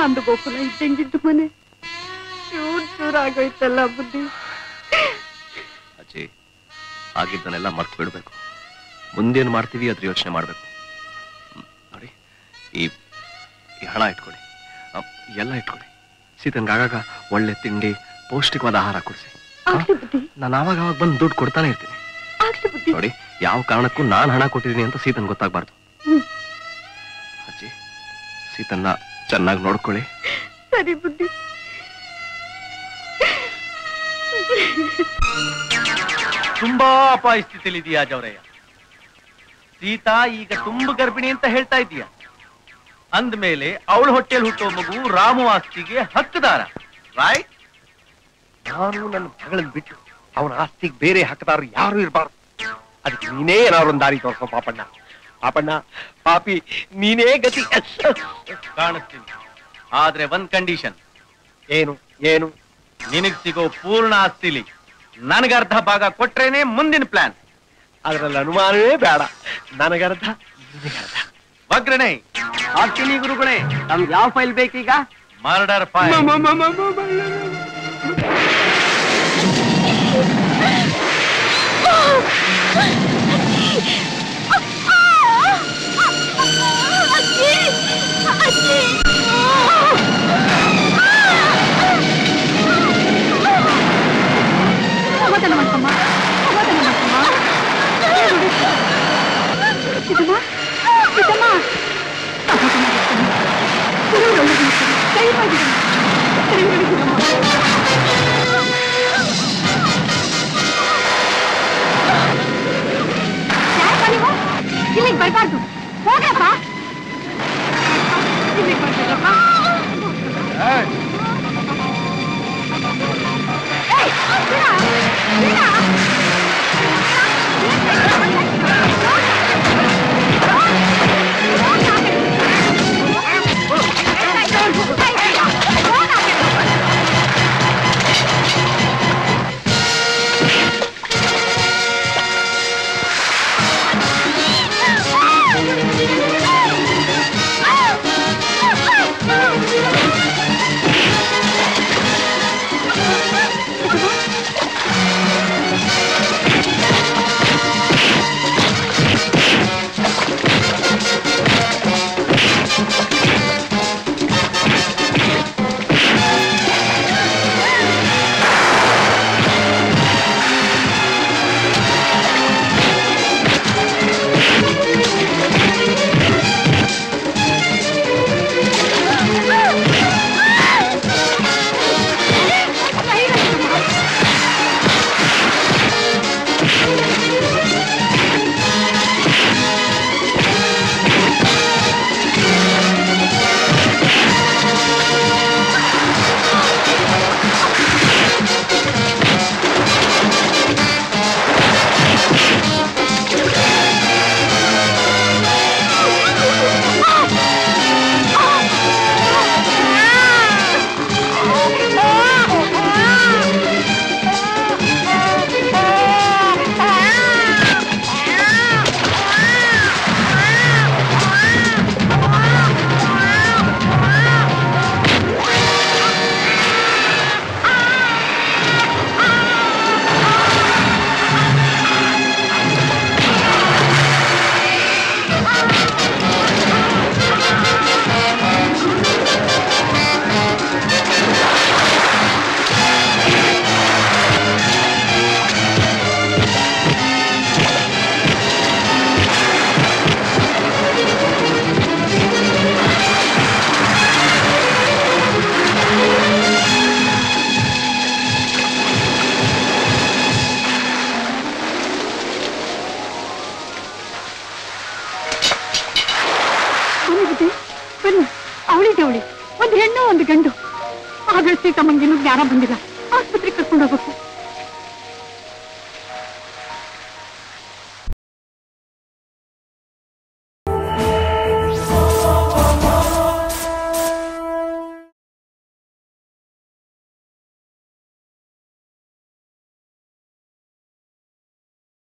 ನಂದು ಗೋಕುಲ ಇದ್ದಂಗಿದ್ದು ಮನೆ ಚೂರ್ ಚೂರ್ ಆಗೋಯ್ತಲ್ಲ ಬುದ್ಧಿ ಅಜ್ಜಿ ಆಗಿದ್ದನ್ನೆಲ್ಲ ಮರ್ತು ಬಿಡ್ಬೇಕು ಮುಂದೇನು ಮಾಡ್ತೀವಿ ಅದ್ರ ಯೋಚನೆ ಮಾಡ್ಬೇಕು ಹ್ಮ್, ನೋಡಿ ಈ ಈ ಹಣ ಇಟ್ಕೊಳ್ಳಿ ಆ, ಎಲ್ಲ ಇಟ್ಕೊಳ್ಳಿ ಸೀತನ್ಗೆ ಆಗಾಗ ಒಳ್ಳೆ ತಿಂಡಿ ಪೌಷ್ಟಿಕವಾದ ಆಹಾರ ಕೊಡಿಸಿ ಆಗ್ಲಿ ಬುದ್ಧಿ ನಾನು ಆವಾಗ ಅವಾಗ ಬಂದು ದುಡ್ಡು ಕೊಡ್ತಾನೆ ಇರ್ತೀನಿ ಆಗ್ಲಿ ಬುದ್ಧಿ ನೋಡಿ ಯಾವ ಕಾರಣಕ್ಕೂ ನಾನು ಹಣ ಕೊಟ್ಟಿದ್ದೀನಿ ಅಂತ ಸೀತನ್ ಗೊತ್ತಾಗ್ಬಾರ್ದು ಹ್ಮ್. ಅಜ್ಜಿ ಸೀತನ್ನ ಚೆನ್ನಾಗಿ ನೋಡ್ಕೊಳ್ಳಿ ಸರಿ ಬುದ್ಧಿ ತುಂಬಾ ಅಪಾಯ ಸ್ಥಿತಿಲಿ ಇದೆಯಾ ಜವರಯ್ಯ ಸೀತಾ ಈಗ ತುಂಬ ಗರ್ಭಿಣಿ ಅಂತ ಹೇಳ್ತಾ ಇದೀಯ ಅಂದ್ಮೇಲೆ ಅವಳ ಹೊಟ್ಟೆಲ್ ಹುಟ್ಟೋ ಮಗು ರಾಮು ಆಸ್ತಿಗೆ ಹಕ್ಕದಾರ ರೈಟ್ ನಾನು ನನ್ನ ಮಗಳನ್ನ ಬಿಟ್ಟು ಅವನ ಆಸ್ತಿಗೆ ಬೇರೆ ಹಕ್ಕದಾರರು ಯಾರು ಇರಬಾರ್ದು ಅದಕ್ಕೆ ನೀನೇ ಏನಾದ್ರು ಒಂದು ದಾರಿ ತೋರ್ಸೋ ಪಾಪಣ್ಣ ಪಾಪಣ್ಣ ಪಾಪಿ ನೀನೇ ಗತಿ ಕಾಣಿಸ್ತೀನಿ ಆದ್ರೆ ಒಂದ್ ಕಂಡೀಷನ್ ಏನು ಏನು ನಿನಗ್ ಸಿಗೋ ಪೂರ್ಣ ಆಸ್ತಿಲಿ ನನಗರ್ಧ ಭಾಗ ಕೊಟ್ರೇನೆ ಮುಂದಿನ ಪ್ಲಾನ್ ಅದ್ರಲ್ಲಿ ಅನುಮಾನವೇ ಬೇಡ ನನಗರ್ಧ ನಿನಗರ್ಧ ವಗ್ರಣೆ ಆಗ್ತೀನಿ ಗುರುಗಳೇ ನಮ್ಗೆ ಯಾವ ಫೈಲ್ ಬೇಕೀಗ ಮರ್ಡರ್ ಫೈಲ್ ಸಮಾಧಾನ ಮಾಡ್ಕಮ್ಮ ಸಮಾಧಾನ ಮಾಡ್ಕಮ್ಮ ಸಿದ್ದಮ್ಮ ಸಿದ್ದಮ್ಮ ಸಮಾಧಾನ ಮಾಡ್ಕಮ್ಮ ಗುರು ಒಳ್ಳೆದು ದಯವಾಗಿರಮ್ಮ ದಯವಾಗಿರಮ್ಮ ಯಾಕಪ್ಪ ನೀವು ಇಲ್ಲಿಗೆ ಬರಬಾರ್ದು ಹೋಗಪ್ಪ ಇಲ್ಲಿಗೆ ಬರ್ಬೇಕಪ್ಪ ಏಯ್, ವೀಣಾ, ವೀಣಾ. ಬನ್ನಿ ಬುದ್ಧಿ ಬನ್ನಿ ಅವಳಿಗೆ ಅವಳಿ ಒಂದು ಹೆಣ್ಣು ಒಂದು ಗಂಡು ಆದ್ರೆ ಸೀತಮ್ಮಂಗೇನು ಜ್ಞಾನ ಬಂದಿಲ್ಲ ಆಸ್ಪತ್ರೆಗೆ ಕರ್ಕೊಂಡು ಹೋಗ್ಬೇಕು